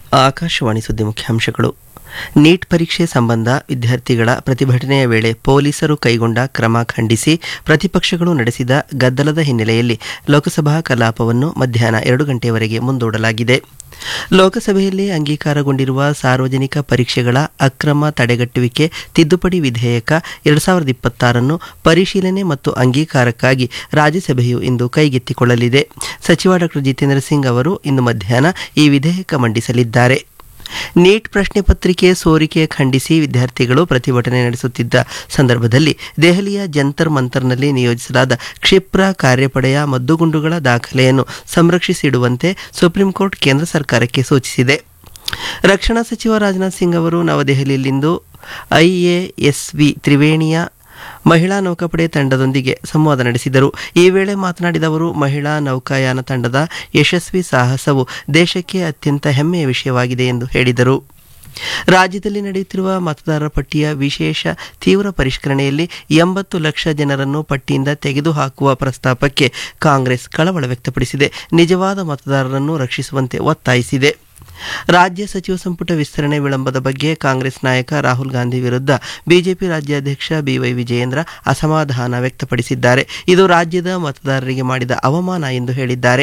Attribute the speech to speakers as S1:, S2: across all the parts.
S1: ಆಕಾಶವಾಣಿ ಸುದ್ದಿ ಮುಖ್ಯಾಂಶಗಳು ನೀಟ್ ಪರೀಕ್ಷೆ ಸಂಬಂಧ ವಿದ್ಯಾರ್ಥಿಗಳ ಪ್ರತಿಭಟನೆಯ ವೇಳೆ ಪೊಲೀಸರು ಕೈಗೊಂಡ ಕ್ರಮ ಖಂಡಿಸಿ ಪ್ರತಿಪಕ್ಷಗಳು ನಡೆಸಿದ ಗದ್ದಲದ ಹಿನ್ನೆಲೆಯಲ್ಲಿ ಲೋಕಸಭಾ ಕಲಾಪವನ್ನು ಮಧ್ಯಾಹ್ನ ಎರಡು ಗಂಟೆಯವರೆಗೆ ಮುಂದೂಡಲಾಗಿದೆ ಲೋಕಸಭೆಯಲ್ಲಿ ಅಂಗೀಕಾರಗೊಂಡಿರುವ ಸಾರ್ವಜನಿಕ ಪರೀಕ್ಷೆಗಳ ಅಕ್ರಮ ತಡೆಗಟ್ಟುವಿಕೆ ತಿದ್ದುಪಡಿ ವಿಧೇಯಕ ಎರಡು ಸಾವಿರದ ಇಪ್ಪತ್ತಾರನ್ನು ಪರಿಶೀಲನೆ ಮತ್ತು ಅಂಗೀಕಾರಕ್ಕಾಗಿ ರಾಜ್ಯಸಭೆಯು ಇಂದು ಕೈಗೆತ್ತಿಕೊಳ್ಳಲಿದೆ ಸಚಿವ ಡಾಕ್ಟರ್ ಜಿತೇಂದ್ರ ಸಿಂಗ್ ಅವರು ಇಂದು ಮಧ್ಯಾಹ್ನ ಈ ವಿಧೇಯಕ ಮಂಡಿಸಲಿದ್ದಾರೆ ನೀಟ್ ಪ್ರಶ್ನೆ ಪತ್ರಿಕೆ ಸೋರಿಕೆ ಖಂಡಿಸಿ ವಿದ್ಯಾರ್ಥಿಗಳು ಪ್ರತಿಭಟನೆ ನಡೆಸುತ್ತಿದ್ದ ಸಂದರ್ಭದಲ್ಲಿ ದೆಹಲಿಯ ಜಂತರ್ ಮಂತರ್ನಲ್ಲಿ ನಿಯೋಜಿಸಲಾದ ಕ್ಷಿಪ್ರ ಕಾರ್ಯಪಡೆಯ ಮದ್ದುಗುಂಡುಗಳ ದಾಖಲೆಯನ್ನು ಸಂರಕ್ಷಿಸಿಡುವಂತೆ ಸುಪ್ರೀಂ ಕೋರ್ಟ್ ಕೇಂದ್ರ ಸರ್ಕಾರಕ್ಕೆ ಸೂಚಿಸಿದೆ ರಕ್ಷಣಾ ಸಚಿವ ರಾಜನಾಥ್ ಸಿಂಗ್ ಅವರು ನವದೆಹಲಿಯಲ್ಲಿಂದು ಐಎಎಸ್ವಿ ತ್ರಿವೇಣಿಯ ಮಹಿಳಾ ನೌಕಾಪಡೆ ತಂಡದೊಂದಿಗೆ ಸಂವಾದ ನಡೆಸಿದರು ಈ ವೇಳೆ ಮಾತನಾಡಿದ ಅವರು ಮಹಿಳಾ ನೌಕಾಯಾನ ತಂಡದ ಯಶಸ್ವಿ ಸಾಹಸವು ದೇಶಕ್ಕೆ ಅತ್ಯಂತ ಹೆಮ್ಮೆಯ ವಿಷಯವಾಗಿದೆ ಎಂದು ಹೇಳಿದರು ರಾಜ್ಯದಲ್ಲಿ ನಡೆಯುತ್ತಿರುವ ಮತದಾರರ ಪಟ್ಟಿಯ ವಿಶೇಷ ತೀವ್ರ ಪರಿಷ್ಕರಣೆಯಲ್ಲಿ ಎಂಬತ್ತು ಲಕ್ಷ ಜನರನ್ನು ಪಟ್ಟಿಯಿಂದ ತೆಗೆದುಹಾಕುವ ಪ್ರಸ್ತಾಪಕ್ಕೆ ಕಾಂಗ್ರೆಸ್ ಕಳವಳ ವ್ಯಕ್ತಪಡಿಸಿದೆ ನಿಜವಾದ ಮತದಾರರನ್ನು ರಕ್ಷಿಸುವಂತೆ ಒತ್ತಾಯಿಸಿದೆ ರಾಜ್ಯ ಸಚಿವ ಸಂಪುಟ ವಿಸ್ತರಣೆ ವಿಳಂಬದ ಬಗ್ಗೆ ಕಾಂಗ್ರೆಸ್ ನಾಯಕ ರಾಹುಲ್ ಗಾಂಧಿ ವಿರುದ್ಧ ಬಿಜೆಪಿ ರಾಜ್ಯಾಧ್ಯಕ್ಷ ಬಿವೈ ವಿಜಯೇಂದ್ರ ಅಸಮಾಧಾನ ವ್ಯಕ್ತಪಡಿಸಿದ್ದಾರೆ ಇದು ರಾಜ್ಯದ ಮತದಾರರಿಗೆ ಮಾಡಿದ ಅವಮಾನ ಎಂದು ಹೇಳಿದ್ದಾರೆ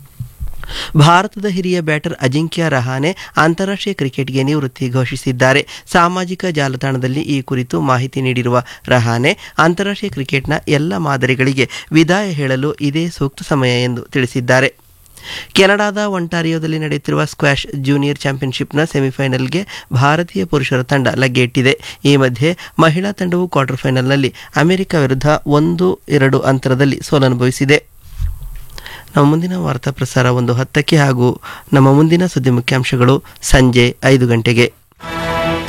S1: ಭಾರತದ ಹಿರಿಯ ಬ್ಯಾಟರ್ ಅಜಿಂಕ್ಯ ರಹಾನೆ ಅಂತಾರಾಷ್ಟ್ರೀಯ ಕ್ರಿಕೆಟ್ಗೆ ನಿವೃತ್ತಿ ಘೋಷಿಸಿದ್ದಾರೆ ಸಾಮಾಜಿಕ ಜಾಲತಾಣದಲ್ಲಿ ಈ ಕುರಿತು ಮಾಹಿತಿ ನೀಡಿರುವ ರಹಾನೆ ಅಂತಾರಾಷ್ಟ್ರೀಯ ಕ್ರಿಕೆಟ್ನ ಎಲ್ಲ ಮಾದರಿಗಳಿಗೆ ವಿದಾಯ ಹೇಳಲು ಇದೇ ಸೂಕ್ತ ಸಮಯ ಎಂದು ತಿಳಿಸಿದ್ದಾರೆ ಕೆನಡಾದ ಒಂಟಾರಿಯೋದಲ್ಲಿ ನಡೆಯುತ್ತಿರುವ ಸ್ಕ್ವಾಷ್ ಜೂನಿಯರ್ ಚಾಂಪಿಯನ್ಶಿಪ್ನ ಸೆಮಿಫೈನಲ್ಗೆ ಭಾರತೀಯ ಪುರುಷರ ತಂಡ ಲಗ್ಗೆಯಿಟ್ಟಿದೆ ಈ ಮಧ್ಯೆ ಮಹಿಳಾ ತಂಡವು ಕ್ವಾರ್ಟರ್ ಫೈನಲ್ನಲ್ಲಿ ಅಮೆರಿಕ ವಿರುದ್ಧ ಒಂದು ಎರಡು ಅಂತರದಲ್ಲಿ ಸೋಲನುಭವಿಸಿದೆ ನಮ್ಮ ಮುಂದಿನ ವಾರ್ತಾ ಪ್ರಸಾರ ಒಂದು ಹತ್ತಕ್ಕೆ ಹಾಗೂ ನಮ್ಮ ಮುಂದಿನ ಸುದ್ದಿ ಮುಖ್ಯಾಂಶಗಳು ಸಂಜೆ ಐದು ಗಂಟೆಗೆ